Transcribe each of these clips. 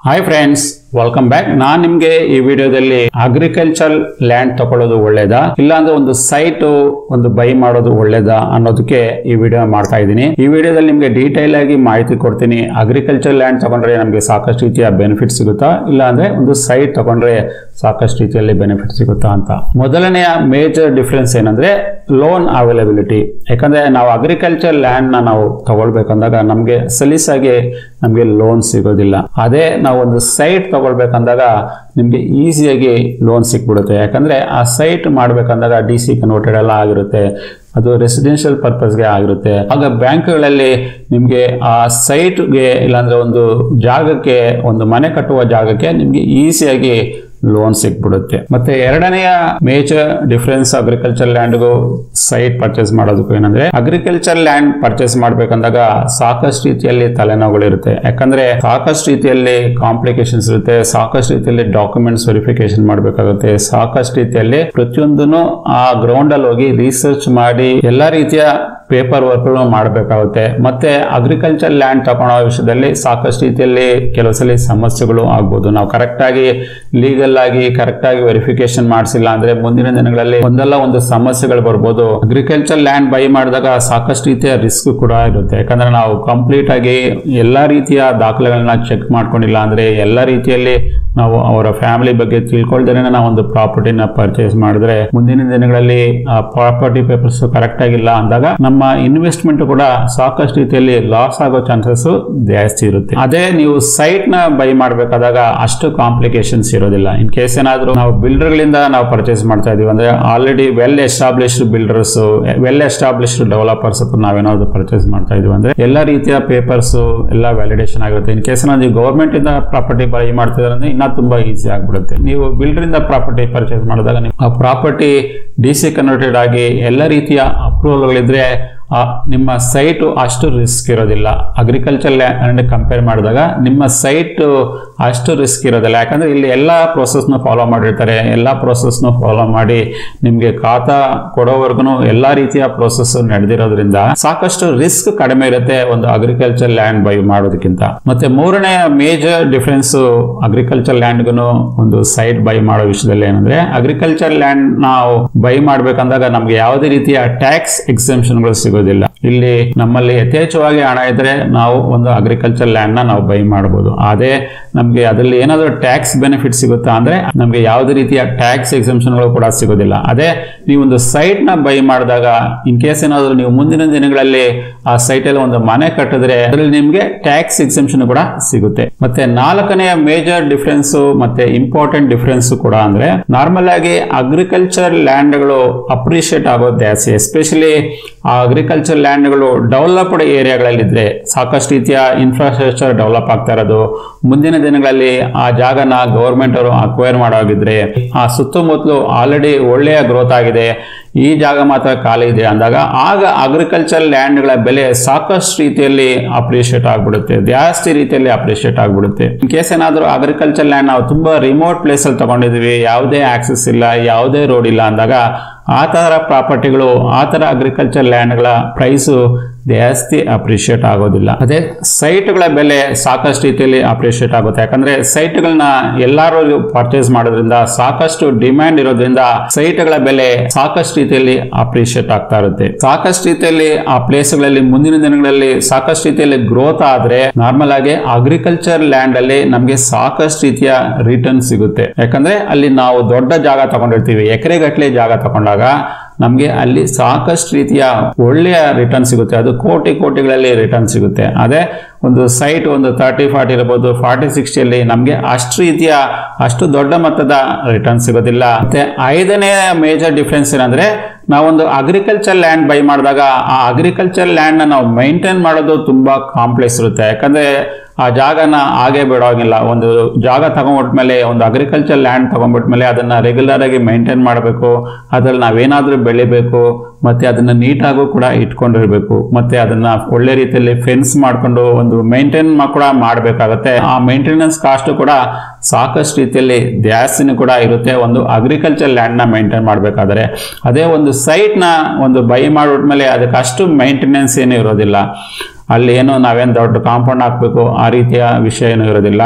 hi friends welcome back ನಾನ್ ನಿಮ್ಗೆ ಈ ವಿಡಿಯೋದಲ್ಲಿ ಅಗ್ರಿಕಲ್ಚರ್ ಲ್ಯಾಂಡ್ ತಗೊಳ್ಳೋದು ಒಳ್ಳೇದಾ ಇಲ್ಲಾಂದ್ರೆ ಒಂದು ಸೈಟ್ ಒಂದು ಬೈ ಮಾಡೋದು ಒಳ್ಳೇದಾ ಅನ್ನೋದಕ್ಕೆ ಈ ವಿಡಿಯೋ ಮಾಡ್ತಾ ಇದ್ದೀನಿ ಈ ವಿಡಿಯೋದಲ್ಲಿ ನಿಮ್ಗೆ ಡೀಟೇಲ್ ಆಗಿ ಮಾಹಿತಿ ಕೊಡ್ತೀನಿ ಅಗ್ರಿಕಲ್ಚರ್ ಲ್ಯಾಂಡ್ ತಗೊಂಡ್ರೆ ನಮಗೆ ಸಾಕಷ್ಟು ರೀತಿಯ ಬೆನಿಫಿಟ್ ಸಿಗುತ್ತಾ ಇಲ್ಲ ಅಂದ್ರೆ ಒಂದು ಸೈಟ್ ತಗೊಂಡ್ರೆ ಸಾಕಷ್ಟು ರೀತಿಯಲ್ಲಿ ಬೆನಿಫಿಟ್ ಸಿಗುತ್ತಾ ಅಂತ ಮೊದಲನೆಯ ಮೇಜರ್ ಡಿಫ್ರೆನ್ಸ್ ಏನಂದ್ರೆ ಲೋನ್ ಅವೈಲಬಿಲಿಟಿ ಯಾಕಂದ್ರೆ ನಾವು ಅಗ್ರಿಕಲ್ಚರ್ ಲ್ಯಾಂಡ್ ನ ನಾವು ತಗೊಳ್ಬೇಕಂದಾಗ ನಮಗೆ ಸಲೀಸಾಗಿ ನಮಗೆ ಲೋನ್ ಸಿಗೋದಿಲ್ಲ ಅದೇ ನಾವು ಒಂದು ಸೈಟ್ ತಗೊಳ್ಬೇಕಂದಾಗ ನಿಮಗೆ ಈಸಿಯಾಗಿ ಲೋನ್ ಸಿಕ್ಬಿಡುತ್ತೆ ಯಾಕಂದ್ರೆ ಆ ಸೈಟ್ ಮಾಡ್ಬೇಕಂದಾಗ ಡಿ ಸಿ ಕನ್ವರ್ಟೆಡ್ ಎಲ್ಲ ಆಗಿರುತ್ತೆ ಅದು ರೆಸಿಡೆನ್ಷಿಯಲ್ ಪರ್ಪಸ್ಗೆ ಆಗಿರುತ್ತೆ ಆಗ ಬ್ಯಾಂಕ್ಗಳಲ್ಲಿ ನಿಮಗೆ ಆ ಸೈಟ್ಗೆ ಇಲ್ಲಾಂದ್ರೆ ಒಂದು ಜಾಗಕ್ಕೆ ಒಂದು ಮನೆ ಕಟ್ಟುವ ಜಾಗಕ್ಕೆ ನಿಮಗೆ ಈಸಿಯಾಗಿ ಲೋನ್ ಸಿಕ್ಬಿಡುತ್ತೆ ಮತ್ತೆ ಎರಡನೆಯ ಮೇಜರ್ ಡಿಫರೆನ್ಸ್ ಅಗ್ರಿಕಲ್ಚರ್ ಲ್ಯಾಂಡ್ಗೂ ಸೈಟ್ ಪರ್ಚೇಸ್ ಮಾಡೋದಕ್ಕೂ ಏನಂದ್ರೆ ಅಗ್ರಿಕಲ್ಚರ್ ಲ್ಯಾಂಡ್ ಪರ್ಚೇಸ್ ಮಾಡ್ಬೇಕಂದಾಗ ಸಾಕಷ್ಟು ರೀತಿಯಲ್ಲಿ ತಲೆನೋವುಗಳಿರುತ್ತೆ ಯಾಕಂದ್ರೆ ಸಾಕಷ್ಟು ರೀತಿಯಲ್ಲಿ ಕಾಂಪ್ಲಿಕೇಶನ್ಸ್ ಇರುತ್ತೆ ಸಾಕಷ್ಟು ರೀತಿಯಲ್ಲಿ ಡಾಕ್ಯುಮೆಂಟ್ಸ್ ವೆರಿಫಿಕೇಶನ್ ಮಾಡಬೇಕಾಗುತ್ತೆ ಸಾಕಷ್ಟು ರೀತಿಯಲ್ಲಿ ಪ್ರತಿಯೊಂದನ್ನು ಆ ಗ್ರೌಂಡ್ ಅಲ್ಲಿ ಹೋಗಿ ರಿಸರ್ಚ್ ಮಾಡಿ ಎಲ್ಲಾ ರೀತಿಯ ಪೇಪರ್ ವರ್ಕ್ ಮಾಡಬೇಕಾಗುತ್ತೆ ಮತ್ತೆ ಅಗ್ರಿಕಲ್ಚರ್ ಲ್ಯಾಂಡ್ ತಗೊಳ್ಳೋ ವಿಷಯದಲ್ಲಿ ಸಾಕಷ್ಟು ರೀತಿಯಲ್ಲಿ ಕೆಲವು ಸಲ ಸಮಸ್ಯೆಗಳು ಆಗ್ಬೋದು ನಾವು ಕರೆಕ್ಟ್ ಆಗಿ ಲೀಗಲ್ ಆಗಿ ಕರೆಕ್ಟ್ ಆಗಿ ವೆರಿಫಿಕೇಶನ್ ಮಾಡಿಸಿಲ್ಲ ಅಂದ್ರೆ ಮುಂದಿನ ದಿನಗಳಲ್ಲಿ ಒಂದಲ್ಲ ಒಂದು ಸಮಸ್ಯೆಗಳು ಬರ್ಬೋದು ಅಗ್ರಿಕಲ್ಚರ್ ಲ್ಯಾಂಡ್ ಬೈ ಮಾಡಿದಾಗ ಸಾಕಷ್ಟು ರೀತಿಯ ರಿಸ್ಕ್ ಕೂಡ ಇರುತ್ತೆ ಯಾಕಂದ್ರೆ ನಾವು ಕಂಪ್ಲೀಟ್ ಆಗಿ ಎಲ್ಲಾ ರೀತಿಯ ದಾಖಲೆಗಳನ್ನ ಚೆಕ್ ಮಾಡ್ಕೊಂಡಿಲ್ಲ ಅಂದ್ರೆ ಎಲ್ಲ ರೀತಿಯಲ್ಲಿ ನಾವು ಅವರ ಫ್ಯಾಮಿಲಿ ಬಗ್ಗೆ ತಿಳ್ಕೊಳ್ದೇನೆ ನಾವು ಒಂದು ಪ್ರಾಪರ್ಟಿನ ಪರ್ಚೇಸ್ ಮಾಡಿದ್ರೆ ಮುಂದಿನ ದಿನಗಳಲ್ಲಿ ಆ ಪ್ರಾಪರ್ಟಿ ಪೇಪರ್ಸ್ ಕರೆಕ್ಟ್ ಆಗಿಲ್ಲ ಅಂದಾಗ ನಮ್ಮ ಇನ್ವೆಸ್ಟ್ಮೆಂಟ್ ಕೂಡ ಸಾಕಷ್ಟು ರೀತಿಯಲ್ಲಿ ಲಾಸ್ ಆಗೋ ಚಾನ್ಸಸ್ ಜಾಸ್ತಿ ಇರುತ್ತೆ ಅದೇ ನೀವು ಸೈಟ್ ನ ಬೈ ಮಾಡಬೇಕಾದಾಗ ಅಷ್ಟು ಕಾಂಪ್ಲಿಕೇಶನ್ಸ್ ಇರೋದಿಲ್ಲ ಇನ್ ಕೇಸ್ ಏನಾದ್ರು ನಾವು builder ಗಳಿಂದ ನಾವು ಪರ್ಚೇಸ್ ಮಾಡ್ತಾ ಇದೀವಿ ಅಂದ್ರೆ already well established builders well established developers ಹತ್ರ ನಾವೇನಾದ್ರು ಪರ್ಚೇಸ್ ಮಾಡ್ತಾ ಇದೀವಿ ಅಂದ್ರೆ ಎಲ್ಲ ರೀತಿಯ ಪೇಪರ್ಸ್ ಎಲ್ಲ ವ್ಯಾಲಿಡೇಷನ್ ಆಗಿರುತ್ತೆ ಇನ್ ಕೇಸ್ ನಾವು ಗೌರ್ಮೆಂಟ್ ಇಂದ ಪ್ರಾಪರ್ಟಿ ಬೈ ಮಾಡ್ತಿದ್ರೆ ಅಂದ್ರೆ ಇನ್ನೂ ತುಂಬಾ ಈಸಿ ಆಗ್ಬಿಡುತ್ತೆ ನೀವು ಬಿಲ್ಡರ್ ಇಂದ ಪ್ರಾಪರ್ಟಿ ಪರ್ಚೇಸ್ ಮಾಡಿದಾಗ ನೀವು ಆ ಪ್ರಾಪರ್ಟಿ ಡಿ ಸಿ ಕನ್ವರ್ಟೆಡ್ ಆಗಿ ಎಲ್ಲ ರೀತಿಯ ಅಪ್ರೂವಲ್ಗಳಿದ್ರೆ ಆ ನಿಮ್ಮ ಸೈಟ್ ಅಷ್ಟು ರಿಸ್ಕ್ ಇರೋದಿಲ್ಲ ಅಗ್ರಿಕಲ್ಚರ್ ಲ್ಯಾಂಡ್ ಕಂಪೇರ್ ಮಾಡಿದಾಗ ನಿಮ್ಮ ಸೈಟ್ ಅಷ್ಟು ರಿಸ್ಕ್ ಇರೋದಿಲ್ಲ ಯಾಕಂದ್ರೆ ಇಲ್ಲಿ ಎಲ್ಲ ನ ಫಾಲೋ ಮಾಡಿರ್ತಾರೆ ಎಲ್ಲ ನ ಫಾಲೋ ಮಾಡಿ ನಿಮಗೆ ಖಾತಾ ಕೊಡೋವರೆಗೂ ಎಲ್ಲ ರೀತಿಯ ಪ್ರೋಸೆಸ್ ನಡೆದಿರೋದ್ರಿಂದ ಸಾಕಷ್ಟು ರಿಸ್ಕ್ ಕಡಿಮೆ ಇರುತ್ತೆ ಒಂದು ಅಗ್ರಿಕಲ್ಚರ್ ಲ್ಯಾಂಡ್ ಬೈ ಮಾಡೋದಕ್ಕಿಂತ ಮತ್ತೆ ಮೂರನೇ ಮೇಜರ್ ಡಿಫರೆನ್ಸ್ ಅಗ್ರಿಕಲ್ಚರ್ ಲ್ಯಾಂಡ್ಗೂ ಒಂದು ಸೈಟ್ ಬೈ ಮಾಡೋ ವಿಷಯದಲ್ಲಿ ಏನಂದ್ರೆ ಅಗ್ರಿಕಲ್ಚರ್ ಲ್ಯಾಂಡ್ ನಾವು ಬೈ ಮಾಡ್ಬೇಕಂದಾಗ ನಮ್ಗೆ ಯಾವುದೇ ರೀತಿಯ ಟ್ಯಾಕ್ಸ್ ಎಕ್ಸೆಂಪ್ಷನ್ಗಳು ಸಿಗೋದಿಲ್ಲ ಇಲ್ಲಿ ನಮ್ಮಲ್ಲಿ ಯಥೇಚ್ಛವಾಗಿ ಹಣ ಇದ್ರೆ ನಾವು ಒಂದು ಅಗ್ರಿಕಲ್ಚರ್ ಲ್ಯಾಂಡ್ ನ ನಾವು ಬೈ ಮಾಡಬಹುದು ಅದೇ ನಮ್ಗೆ ಅದರಲ್ಲಿ ಏನಾದರೂ ಟ್ಯಾಕ್ಸ್ ಬೆನಿಫಿಟ್ ಸಿಗುತ್ತಾ ಅಂದ್ರೆ ನಮ್ಗೆ ಯಾವುದೇ ರೀತಿಯ ಟ್ಯಾಕ್ಸ್ ಎಕ್ಸೆಂಪ್ಷನ್ಗಳು ಕೂಡ ಸಿಗೋದಿಲ್ಲ ಅದೇ ನೀವು ಒಂದು ಸೈಟ್ ನ ಬೈ ಮಾಡಿದಾಗ ಇನ್ ಕೇಸ್ ಏನಾದರೂ ನೀವು ಮುಂದಿನ ದಿನಗಳಲ್ಲಿ ಆ ಸೈಟ್ ಅಲ್ಲಿ ಒಂದು ಮನೆ ಕಟ್ಟಿದ್ರೆ ಅದರಲ್ಲಿ ನಿಮ್ಗೆ ಟ್ಯಾಕ್ಸ್ ಎಕ್ಸೆಂಪ್ಷನ್ ಕೂಡ ಸಿಗುತ್ತೆ ಮತ್ತೆ ನಾಲ್ಕನೆಯ ಮೇಜರ್ ಡಿಫರೆನ್ಸ್ ಮತ್ತೆ ಇಂಪಾರ್ಟೆಂಟ್ ಡಿಫರೆನ್ಸ್ ಕೂಡ ಅಂದ್ರೆ ನಾರ್ಮಲ್ ಆಗಿ ಅಗ್ರಿಕಲ್ಚರ್ ಲ್ಯಾಂಡ್ಗಳು ಅಪ್ರಿಷಿಯೇಟ್ ಆಗೋದು ಜಾಸ್ತಿ ಎಸ್ಪೆಷಲಿ ಆ ಅಗ್ರಿಕಲ್ಚರ್ ಲ್ಯಾಂಡ್ಗಳು ಡೆವಲಪ್ಡ್ ಏರಿಯಾಗಳಲ್ಲಿದ್ರೆ ಸಾಕಷ್ಟು ರೀತಿಯ ಇನ್ಫ್ರಾಸ್ಟ್ರಕ್ಚರ್ ಡೆವಲಪ್ ಆಗ್ತಾ ಇರೋದು ಮುಂದಿನ ದಿನಗಳಲ್ಲಿ ಆ ಜಾಗನ ಗೌರ್ಮೆಂಟ್ ಅವರು ಅಕ್ವೈರ್ ಮಾಡೋಗಿದ್ರೆ ಆ ಸುತ್ತಮುತ್ತಲು ಆಲ್ರೆಡಿ ಒಳ್ಳೆಯ ಗ್ರೋತ್ ಆಗಿದೆ ಈ ಜಾಗ ಮಾತ್ರ ಖಾಲಿ ಇದೆ ಅಂದಾಗ ಆಗ ಅಗ್ರಿಕಲ್ಚರ್ ಲ್ಯಾಂಡ್ಗಳ ಬೆಲೆ ಸಾಕಷ್ಟು ರೀತಿಯಲ್ಲಿ ಅಪ್ರಿಷಿಯೇಟ್ ಆಗ್ಬಿಡುತ್ತೆ ಜಾಸ್ತಿ ರೀತಿಯಲ್ಲಿ ಅಪ್ರಿಷಿಯೇಟ್ ಆಗ್ಬಿಡುತ್ತೆ ಇನ್ ಕೇಸ್ ಏನಾದರೂ ಅಗ್ರಿಕಲ್ಚರ್ ಲ್ಯಾಂಡ್ ನಾವು ತುಂಬಾ ರಿಮೋಟ್ ಪ್ಲೇಸ್ ಅಲ್ಲಿ ತಗೊಂಡಿದೀವಿ ಯಾವುದೇ ಆಕ್ಸೆಸ್ ಇಲ್ಲ ಯಾವುದೇ ರೋಡ್ ಇಲ್ಲ ಅಂದಾಗ ಆ ಥರ ಪ್ರಾಪರ್ಟಿಗಳು ಆ ಥರ ಅಗ್ರಿಕಲ್ಚರ್ ಲ್ಯಾಂಡ್ಗಳ ಪ್ರೈಸು ಜಾಸ್ತಿ ಅಪ್ರಿಷಿಯೇಟ್ ಆಗೋದಿಲ್ಲ ಅದೇ ಸೈಟ್ಗಳ ಬೆಲೆ ಸಾಕಷ್ಟು ರೀತಿಯಲ್ಲಿ ಅಪ್ರಿಷಿಯೇಟ್ ಆಗುತ್ತೆ ಯಾಕಂದ್ರೆ ಸೈಟ್ಗಳನ್ನ ಎಲ್ಲರೂ ಪರ್ಚೇಸ್ ಮಾಡೋದ್ರಿಂದ ಸಾಕಷ್ಟು ಡಿಮ್ಯಾಂಡ್ ಇರೋದ್ರಿಂದ ಸೈಟ್ಗಳ ಬೆಲೆ ಸಾಕಷ್ಟು ರೀತಿಯಲ್ಲಿ ಅಪ್ರಿಷಿಯೇಟ್ ಆಗ್ತಾ ಇರುತ್ತೆ ಸಾಕಷ್ಟು ರೀತಿಯಲ್ಲಿ ಆ ಪ್ಲೇಸ್ಗಳಲ್ಲಿ ಮುಂದಿನ ದಿನಗಳಲ್ಲಿ ಸಾಕಷ್ಟು ರೀತಿಯಲ್ಲಿ ಗ್ರೋತ್ ಆದ್ರೆ ನಾರ್ಮಲ್ ಆಗಿ ಅಗ್ರಿಕಲ್ಚರ್ ಲ್ಯಾಂಡ್ ಅಲ್ಲಿ ನಮಗೆ ಸಾಕಷ್ಟು ರೀತಿಯ ರಿಟರ್ನ್ ಸಿಗುತ್ತೆ ಯಾಕಂದ್ರೆ ಅಲ್ಲಿ ನಾವು ದೊಡ್ಡ ಜಾಗ ತಗೊಂಡಿರ್ತೀವಿ ಎಕರೆಗಟ್ಟಲೆ ಜಾಗ ತಗೊಂಡಾಗ ನಮಗೆ ಅಲ್ಲಿ ಸಾಕಷ್ಟು ರೀತಿಯ ಒಳ್ಳೆಯ ರಿಟರ್ನ್ ಸಿಗುತ್ತೆ ಅದು ಕೋಟಿ ಕೋಟಿಗಳಲ್ಲಿ ರಿಟರ್ನ್ ಸಿಗುತ್ತೆ ಅದೇ ಒಂದು ಸೈಟ್ ಒಂದು ತರ್ಟಿ ಫಾರ್ಟಿ ಇರಬಹುದು ಫಾರ್ಟಿ ಸಿಕ್ಸ್ಟಿಯಲ್ಲಿ ನಮಗೆ ಅಷ್ಟು ರೀತಿಯ ಅಷ್ಟು ದೊಡ್ಡ ಮೊತ್ತದ ರಿಟರ್ನ್ ಸಿಗೋದಿಲ್ಲ ಮತ್ತೆ ಐದನೇ ಮೇಜರ್ ಡಿಫ್ರೆನ್ಸ್ ಏನಂದ್ರೆ ನಾವೊಂದು ಅಗ್ರಿಕಲ್ಚರ್ ಲ್ಯಾಂಡ್ ಬೈ ಮಾಡಿದಾಗ ಆ ಅಗ್ರಿಕಲ್ಚರ್ ಲ್ಯಾಂಡ್ ನ ನಾವು ಮೈಂಟೈನ್ ಮಾಡೋದು ತುಂಬಾ ಕಾಂಪ್ಲೆಕ್ಸ್ ಇರುತ್ತೆ ಯಾಕಂದ್ರೆ ಆ ಜಾಗನ ಹಾಗೆ ಬಿಡೋಗಿಲ್ಲ ಒಂದು ಜಾಗ ತಗೊಂಡ್ಬಿಟ್ಮೇಲೆ ಒಂದು ಅಗ್ರಿಕಲ್ಚರ್ ಲ್ಯಾಂಡ್ ತಗೊಂಡ್ಬಿಟ್ಮೇಲೆ ಅದನ್ನ ರೆಗ್ಯುಲರ್ ಆಗಿ ಮೈಂಟೈನ್ ಮಾಡಬೇಕು ಅದ್ರಲ್ಲಿ ನಾವೇನಾದ್ರೂ ಬೆಳಿಬೇಕು ಮತ್ತೆ ಅದನ್ನ ನೀಟಾಗೂ ಕೂಡ ಇಟ್ಕೊಂಡಿರ್ಬೇಕು ಮತ್ತೆ ಅದನ್ನ ಒಳ್ಳೆ ರೀತಿಯಲ್ಲಿ ಫೆನ್ಸ್ ಮಾಡ್ಕೊಂಡು ಒಂದು ಮೇಂಟೈನ್ ಕೂಡ ಮಾಡಬೇಕಾಗತ್ತೆ ಆ ಮೇಂಟೆನೆನ್ಸ್ ಕಾಸ್ಟ್ ಕೂಡ ಸಾಕಷ್ಟು ರೀತಿಯಲ್ಲಿ ಜಾಸ್ತಿನೂ ಕೂಡ ಇರುತ್ತೆ ಒಂದು ಅಗ್ರಿಕಲ್ಚರ್ ಲ್ಯಾಂಡ್ ನ ಮೇಂಟೈನ್ ಮಾಡಬೇಕಾದ್ರೆ ಅದೇ ಒಂದು ಸೈಟ್ ನ ಒಂದು ಬೈ ಮಾಡಿಬಿಟ್ಮೇಲೆ ಅದಕ್ಕೆ ಅಷ್ಟು ಮೇಂಟೆನೆನ್ಸ್ ಏನು ಇರೋದಿಲ್ಲ ಅಲ್ಲಿ ಏನೋ ನಾವೇನು ದೊಡ್ಡ ಕಾಂಪೌಂಡ್ ಹಾಕಬೇಕು ಆ ರೀತಿಯ ವಿಷಯ ಏನೂ ಇರೋದಿಲ್ಲ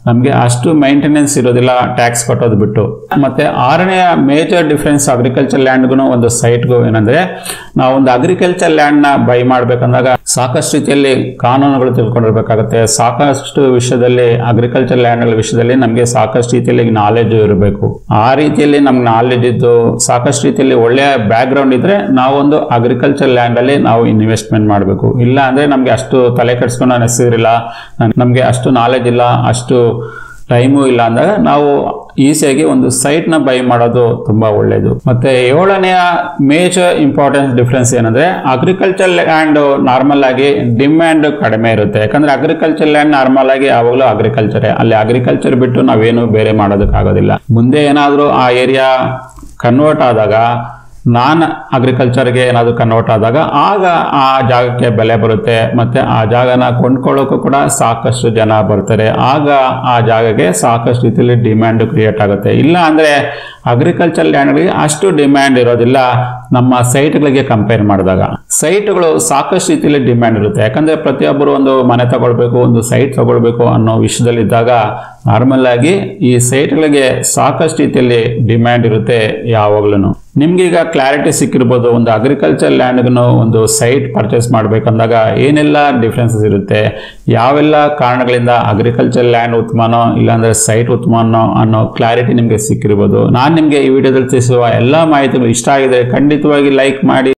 ನಮಗೆ ಅಷ್ಟು ಮೈಂಟೆನೆನ್ಸ್ ಇರೋದಿಲ್ಲ ಟ್ಯಾಕ್ಸ್ ಕಟ್ಟೋದು ಬಿಟ್ಟು ಮತ್ತೆ ಆರನೆಯ ಮೇಜರ್ ಡಿಫ್ರೆನ್ಸ್ ಅಗ್ರಿಕಲ್ಚರ್ ಲ್ಯಾಂಡ್ಗೂ ಒಂದು ಸೈಟ್ಗೂ ಏನಂದ್ರೆ ನಾವು ಒಂದು ಅಗ್ರಿಕಲ್ಚರ್ ಲ್ಯಾಂಡ್ ನ ಬೈ ಮಾಡ್ಬೇಕಂದಾಗ ಸಾಕಷ್ಟು ರೀತಿಯಲ್ಲಿ ಕಾನೂನುಗಳು ತಿಳ್ಕೊಂಡಿರ್ಬೇಕಾಗುತ್ತೆ ಸಾಕಷ್ಟು ವಿಷಯದಲ್ಲಿ ಅಗ್ರಿಕಲ್ಚರ್ ಲ್ಯಾಂಡ್ ವಿಷಯದಲ್ಲಿ ನಮಗೆ ಸಾಕಷ್ಟು ರೀತಿಯಲ್ಲಿ ನಾಲೆಜ್ ಇರಬೇಕು ಆ ರೀತಿಯಲ್ಲಿ ನಮ್ಗೆ ನಾಲೆಜ್ ಇದ್ದು ಸಾಕಷ್ಟು ರೀತಿಯಲ್ಲಿ ಒಳ್ಳೆಯ ಬ್ಯಾಕ್ ಗ್ರೌಂಡ್ ಇದ್ರೆ ನಾವೊಂದು ಅಗ್ರಿಕಲ್ಚರ್ ಲ್ಯಾಂಡ್ ಅಲ್ಲಿ ನಾವು ಇನ್ವೆಸ್ಟ್ಮೆಂಟ್ ಮಾಡಬೇಕು ಇಲ್ಲ ಅಂದ್ರೆ ನಮ್ಗೆ ಅಷ್ಟು ತಲೆ ಕೆಡಿಸ್ಕೊಂಡು ನೆಸಿರಿಲ್ಲ ನಮ್ಗೆ ಅಷ್ಟು ನಾಲೆಜ್ ಇಲ್ಲ ಅಷ್ಟು ಟೈಮು ಇಲ್ಲ ಅಂದಾಗ ನಾವು ಈಸಿಯಾಗಿ ಒಂದು ಸೈಟ್ ನ ಬೈ ಮಾಡೋದು ತುಂಬಾ ಒಳ್ಳೇದು ಮತ್ತೆ ಏಳನೆಯ ಮೇಜರ್ ಇಂಪಾರ್ಟೆನ್ಸ್ ಡಿಫ್ರೆನ್ಸ್ ಏನಂದ್ರೆ ಅಗ್ರಿಕಲ್ಚರ್ ಲ್ಯಾಂಡ್ ನಾರ್ಮಲ್ ಆಗಿ ಡಿಮ್ಯಾಂಡ್ ಕಡಿಮೆ ಇರುತ್ತೆ ಯಾಕಂದ್ರೆ ಅಗ್ರಿಕಲ್ಚರ್ ಲ್ಯಾಂಡ್ ನಾರ್ಮಲ್ ಆಗಿ ಯಾವಾಗಲೂ ಅಗ್ರಿಕಲ್ಚರ್ ಅಲ್ಲಿ ಅಗ್ರಿಕಲ್ಚರ್ ಬಿಟ್ಟು ನಾವೇನು ಬೇರೆ ಮಾಡೋದಕ್ಕಾಗೋದಿಲ್ಲ ಮುಂದೆ ಏನಾದರೂ ಆ ಏರಿಯಾ ಕನ್ವರ್ಟ್ ಆದಾಗ ನಾನ್ ಅಗ್ರಿಕಲ್ಚರ್ಗೆ ಏನಾದರೂ ಕನ್ವರ್ಟ್ ಆದಾಗ ಆಗ ಆ ಜಾಗಕ್ಕೆ ಬೆಲೆ ಬರುತ್ತೆ ಮತ್ತೆ ಆ ಜಾಗನ ಕೊಂಡ್ಕೊಳ್ಳೋಕ್ಕೂ ಕೂಡ ಸಾಕಷ್ಟು ಜನ ಬರ್ತಾರೆ ಆಗ ಆ ಜಾಗಕ್ಕೆ ಸಾಕಷ್ಟು ರೀತಿಯಲ್ಲಿ ಡಿಮ್ಯಾಂಡ್ ಕ್ರಿಯೇಟ್ ಆಗುತ್ತೆ ಇಲ್ಲ ಅಂದ್ರೆ ಅಗ್ರಿಕಲ್ಚರ್ ಲ್ಯಾಂಡ್ಗಳಿಗೆ ಅಷ್ಟು ಡಿಮ್ಯಾಂಡ್ ಇರೋದಿಲ್ಲ ನಮ್ಮ ಸೈಟ್ಗಳಿಗೆ ಕಂಪೇರ್ ಮಾಡಿದಾಗ ಸೈಟ್ಗಳು ಸಾಕಷ್ಟು ರೀತಿಯಲ್ಲಿ ಡಿಮ್ಯಾಂಡ್ ಇರುತ್ತೆ ಯಾಕಂದ್ರೆ ಪ್ರತಿಯೊಬ್ಬರು ಒಂದು ಮನೆ ತಗೊಳ್ಬೇಕು ಒಂದು ಸೈಟ್ ತಗೊಳ್ಬೇಕು ಅನ್ನೋ ವಿಷಯದಲ್ಲಿ ಇದ್ದಾಗ ನಾರ್ಮಲ್ ಆಗಿ ಈ ಸೈಟ್ಗಳಿಗೆ ಸಾಕಷ್ಟು ರೀತಿಯಲ್ಲಿ ಡಿಮ್ಯಾಂಡ್ ಇರುತ್ತೆ ಯಾವಾಗ್ಲೂ ನಿಮ್ಗೀಗ ಕ್ಲಾರಿಟಿ ಸಿಕ್ಕಿರ್ಬೋದು ಒಂದು ಅಗ್ರಿಕಲ್ಚರ್ ಲ್ಯಾಂಡ್ಗೂ ಒಂದು ಸೈಟ್ ಪರ್ಚೇಸ್ ಮಾಡ್ಬೇಕಂದಾಗ ಏನೆಲ್ಲ ಡಿಫ್ರೆನ್ಸಸ್ ಇರುತ್ತೆ ಯಾವೆಲ್ಲ ಕಾರಣಗಳಿಂದ ಅಗ್ರಿಕಲ್ಚರ್ ಲ್ಯಾಂಡ್ ಉತ್ತಮನೋ ಇಲ್ಲಾಂದ್ರೆ ಸೈಟ್ ಉತ್ತಮನೋ ಅನ್ನೋ ಕ್ಲಾರಿಟಿ ನಿಮಗೆ ಸಿಕ್ಕಿರ್ಬೋದು ನಾನು ನಿಮಗೆ ಈ ವಿಡಿಯೋದಲ್ಲಿ ತಿಳಿಸುವ ಎಲ್ಲ ಮಾಹಿತಿಗಳು ಇಷ್ಟ ಆಗಿದೆ ಖಂಡಿತವಾಗಿ ಲೈಕ್ ಮಾಡಿ